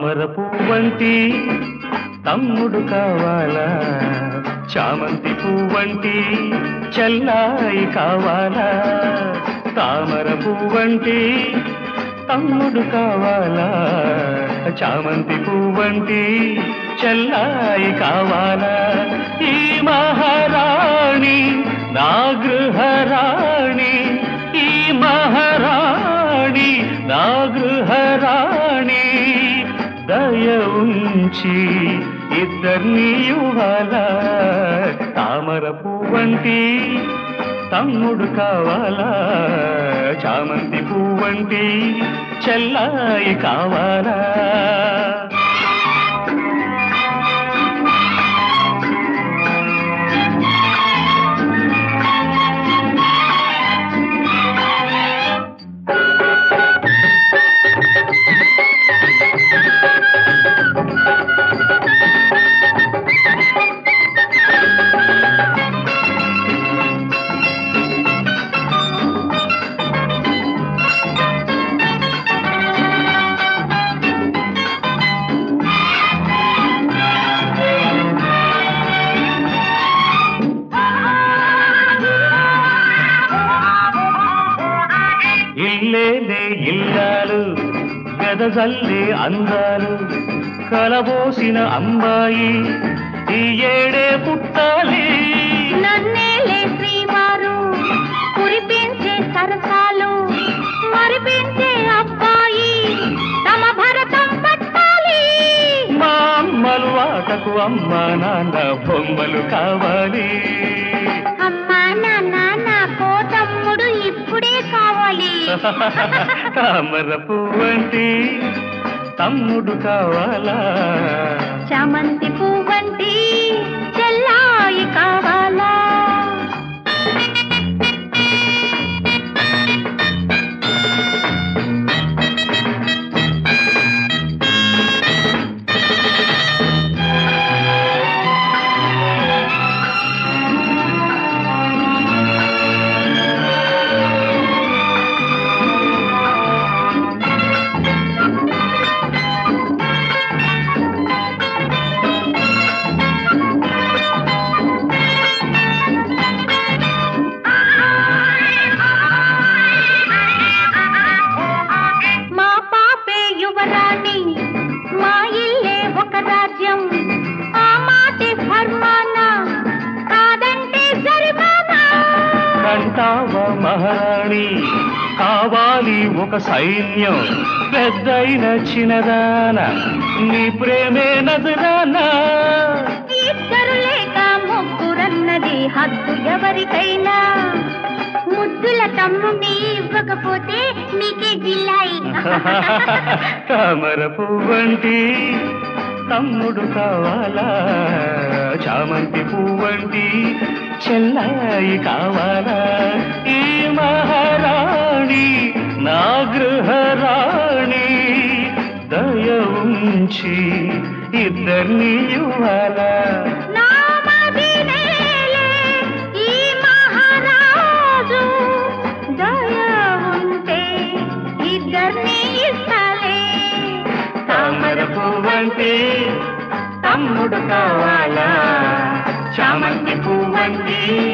తామర పువ్వంటి తమ్ముడు కావాలా చామంతి పువ్వంటి చెల్లాయి కావాలా తామర పువ్వంటి తమ్ముడు కావాలా చామంతి పువ్వంటి చెల్లాయి కావాలా ఈ మహారాణి నా గృహరాణి ఈ మహారాణి నా గృహరాణి దయ ఉంచి ఇద్దరిని యువాల తామర పువ్వంటి తమ్ముడు కావాలా చామంతి పువ్వంటి చెల్లాయి కావాలా ఇల్లేలే ఇల్లాలు గదజల్లే అందాలు కలబోసిన అమ్మాయి ఈ ఏడే పుట్టాలి నన్నేలే శ్రీవారు కురిపించే సరసాలు మరిపించే అబ్బాయి తమ భరతం పట్టాలి మా అమ్మలు ఆటకు అమ్మ నాన్న బొమ్మలు కావాలి అమ్మా నాన్న నాకో తమ్ముడు ఇప్పుడే కావాలి తామర పువ్వంటి తమ్ముడు కావాలా చామంతి పువ్వంటి చెల్లాయి కావాలా మా పాపే యువరాణి మా ఇల్లే ఒక రాజ్యం ఆ మాటే ఫర్మానా కాదంటే జరిమానా కంటావ మహారాణి కావాలి ఒక సైన్యం పెద్దయిన చిన్నదాన నీ ప్రేమే నదురానా ఇద్దరు లేక ముగ్గురన్నది హద్దు ఎవరికైనా ముద్దుల తమ్ముని ఇవ్వకపోతే మీకే జిల్లాయి తామర పువ్వంటి తమ్ముడు కావాలా చామంతి పువ్వంటి చెల్లాయి కావాలా ఈ మహారాణి నా గృహరాణి దయ ఉంచి ఇద్దరిని ఇవ్వాలా నా మదినేలే ఈ మహారాజు దయ ఉంటే ఇద్దరిని ఇస్తాలే తామర పువ్వంటి తమ్ముడు కావాలా చామంతి పువ్వంటి